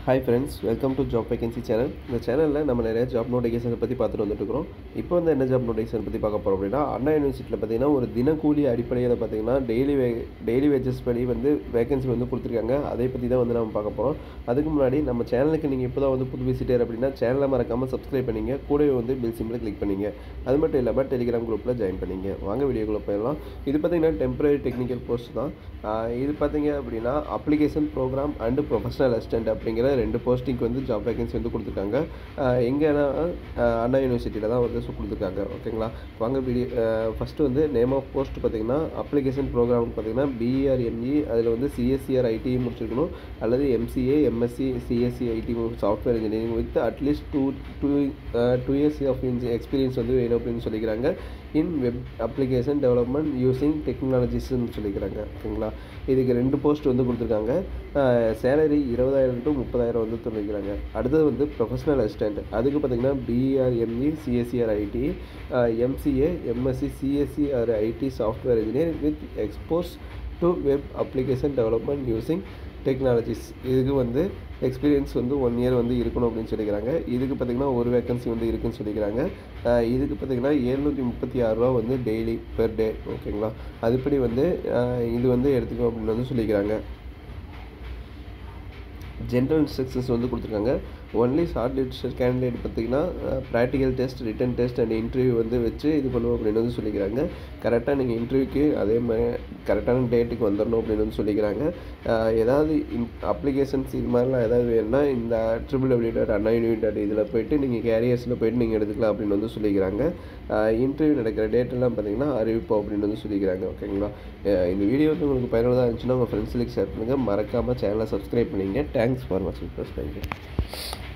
hi friends welcome to job vacancy channel இந்த சேனலில் நம்ம நிறைய ஜாப் நோட்டிஃபிகேஷனை பற்றி பார்த்துட்டு வந்துட்டு இருக்கிறோம் இப்போ வந்து என்ன ஜாப் நோட்டிஃபிகேஷன் பற்றி பார்க்க போகிறோம் அப்படின்னா அண்ணா யூனிவர்சிட்டியில் பார்த்தீங்கன்னா ஒரு தினக்கூலி அடிப்படையில் பார்த்தீங்கன்னா டெய்லி வே டெய்லி வேஜஸ் படி வந்து வேகன்சி வந்து கொடுத்துருக்காங்க அதை பற்றி தான் வந்து நம்ம பார்க்க போகிறோம் அதுக்கு முன்னாடி நம்ம சேனலுக்கு நீங்கள் இப்போ தான் வந்து புது விசிட்டர் அப்படின்னா சேனலை மறக்காமல் சப்ஸ்கிரைப் பண்ணிங்க கூடவே வந்து பில் சிம்பிள் கிளிக் பண்ணிங்க அது மட்டும் இல்லாமல் டெலிகிராம் குரூப்பில் ஜாயின் பண்ணிங்க வாங்க வீடியோக்குள்ளே போயிடலாம் இது பார்த்தீங்கன்னா டெம்பரரி டெக்னிக்கல் போஸ்ட் தான் ஆஹ் இது பார்த்தீங்க அப்படின்னா application program and professional assistant அப்படிங்கிற ரெண்டு போஸ்டிங்க்கு வந்து ஜாப் வேகன்சி வந்து கொடுத்துருக்காங்க ஆஹ் எங்கன்னா ஆஹ் அண்ணா யூனிவர்சிட்டியில் தான் வந்து கொடுத்துருக்காங்க ஓகேங்களா வாங்க வீடியோ ஃபஸ்ட்டு வந்து நேம் ஆஃப் போஸ்ட் பார்த்தீங்கன்னா அப்ளிகேஷன் ப்ரோக்ராம் பார்த்தீங்கன்னா பிஆர்எம்இ அதில் வந்து சிஎஸ்சிஆர் ஐடி முடிச்சிருக்கணும் அல்லது MCA MSc CSC IT software engineering with at least two two two years of experience வந்து வேணும் அப்படின்னு சொல்லிக்கிறாங்க in web application development using டெக்னாலஜிஸ்ன்னு சொல்லிக்கிறாங்க ஓகேங்களா இதுக்கு ரெண்டு போஸ்ட் வந்து கொடுத்துருக்காங்க சேலரி இருபதாயிரம் டு முப்பதாயிரம் வந்து சொல்லிக்கிறாங்க அடுத்தது வந்து ப்ரொஃபஷனல் அசிஸ்டன்ட் அதுக்கு பார்த்தீங்கன்னா B or ME CSC or IT MCA MSc CSC or IT software engineer with expose to web application development using technologies இதுக்கு வந்து எக்ஸ்பீரியன்ஸ் வந்து ஒன் இயர் வந்து இருக்கணும் அப்படின்னு சொல்லிக்கிறாங்க இதுக்கு பார்த்திங்கன்னா ஒரு வேக்கன்சி வந்து இருக்குன்னு சொல்லிக்கிறாங்க ஆஹ் இதுக்கு பார்த்திங்கன்னா எழுநூற்றி முப்பத்தி ஆறு ரூபா வந்து டெய்லி பெர் டே ஓகேங்களா அதுபடி வந்து ஆஹ் இது வந்து எடுத்துக்கோ அப்படின்னு வந்து சொல்லிக்கிறாங்க ஜென்ரல் இன்ஸ்ட்ரக்ஷன்ஸ் வந்து கொடுத்துருக்காங்க ஒன்லி ஷார்ட் லிஸ்ட் கேண்டிடேட் பார்த்தீங்கன்னா practical test written test and interview வந்து வச்சு இது பண்ணுவோம் அப்படின்னு வந்து சொல்லிக்கிறாங்க கரெக்டாக நீங்கள் இன்டர்வியூக்கு அதே மாதிரி கரெக்டான டேட்டுக்கு வந்துடணும் அப்படின்னு வந்து சொல்லிக்கிறாங்க ஆஹ் ஏதாவது இன் அப்ளிகேஷன்ஸ் இது மாதிரிலாம் ஏதாவது வேணும்னா இந்த triple W dot Anna univ dot இதில் போயிட்டு நீங்கள் கேரியர்ஸில் போயிட்டு நீங்கள் எடுத்துக்கலாம் அப்படின்னு வந்து சொல்லிக்கிறாங்க இன்டர்வியூ நடக்கிற டேட்டெல்லாம் பார்த்தீங்கன்னா அறிவிப்போம் அப்படின்னு வந்து சொல்லிக்கிறாங்க ஓகேங்களா ஆஹ் இந்த வீடியோ வந்து உங்களுக்கு பயனுள்ளதாக இருந்துச்சுன்னா உங்கள் ஃப்ரெண்ட்ஸுக்கு ஷேர் பண்ணுங்கள் மறக்காமல் சேனலை சப்ஸ்கிரைப் பண்ணிங்க தேங்க்ஸ் ஃபார் வாட்சிங் ப்ளஸ் தேங்க்யூ